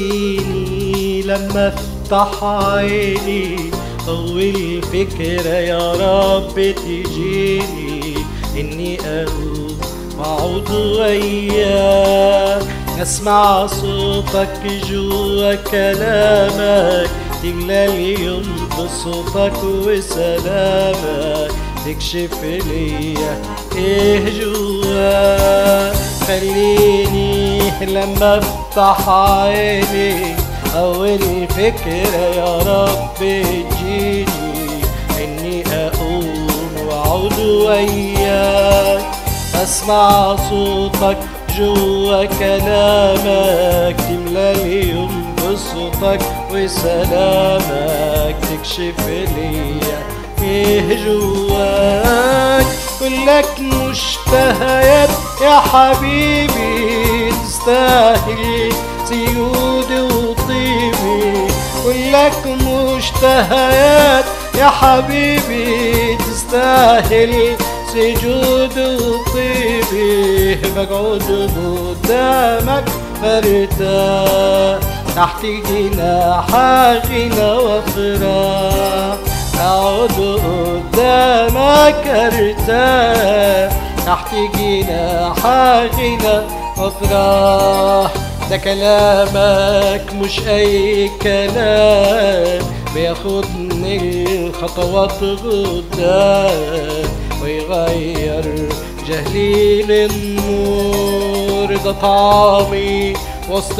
خليني لما افتح عيني اول فكرة يا رب تجيني اني اقوم واقعد وياك اسمع صوتك جوا كلامك تملى اليوم بصوتك وسلامك تكشف ليا ايه جواك خليني لما افتح عيني اول فكرة يا رب تجيني اني اقوم واقعد وياك اسمع صوتك جوا كلامك تملى اليوم بصوتك وسلامك تكشف ليا ايه جواك كلك مشتهيات يا حبيبي تستاهل سيود وطيبي كلك مشتهيات يا حبيبي تستاهل سجود وطيبي بقعد قدامك مرتاح تحت جناحك غنى وفراح أقعد قدامك ارتاح تحت جناحك غنى وفراح ده كلامك مش أي كلام بياخدني الخطوات قدام ويغير جهلي للنور ده طعمي وسط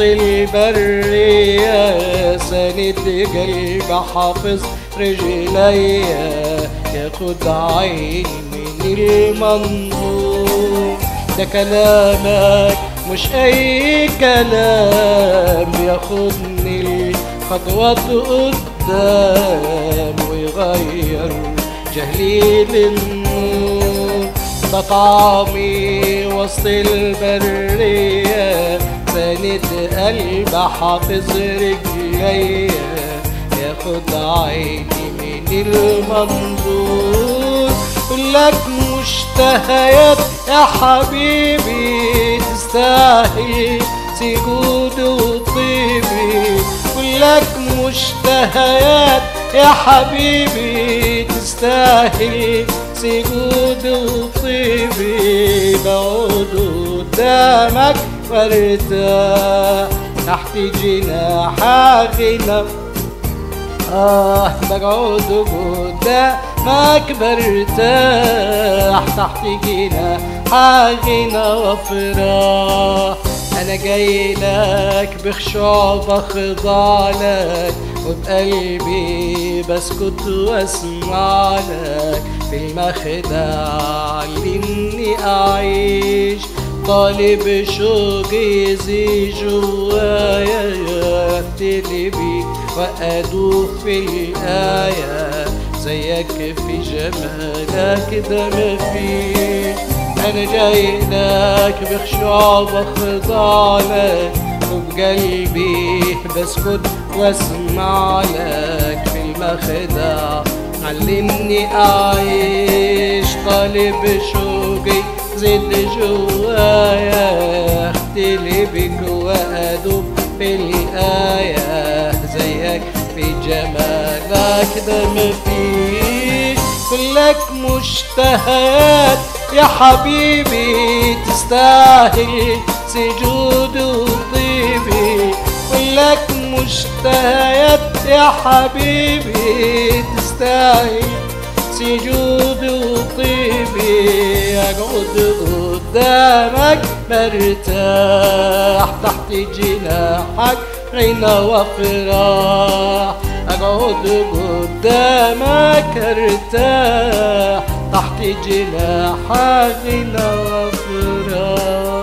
البرية ساند قلبي حافظ رجليا ياخد عيني من المنظور ده كلامك مش اي كلام ياخدني الخطوات قدام ويغير جهلي للنور ده طعمي وسط البرية ساند قلب حافظ رجليا ياخد عيني من المنظور كلك مشتهيات يا حبيبي تستاهل سجود وطيبي كلك مشتهيات يا حبيبي تستاهل سجود وطيبي بقعد قدامك وارتاح تحت جناحك غنى آه بقعد قدامك برتاح تحت جناحك غنى وفراح انا جاي لك بخشوع بخضع لك وبقلبي بسكت واسمع لك في المخدع علمني اعيش طالب شوقي يزي جوايا اقتلي بيك وادوب في الايه زيك في جمالك ده مفيش انا جاي لك بخشوع بخضع لك وبقلبي بسكت واسمع لك في المخدع علمني اعيش طالب شوقي زد جوايا اختلي بك وادوب في الايه زيك في جمالك ده مفيش كلك مشتهيات يا حبيبي تستاهل سجود وطيبي كلك مشتهيات يا حبيبي تستاهل سجود وطيبي اقعد قدامك مرتاح تحت جناحك غنى وفراح اقعد قدامك ارتاح تحت جناحك غنى وفراح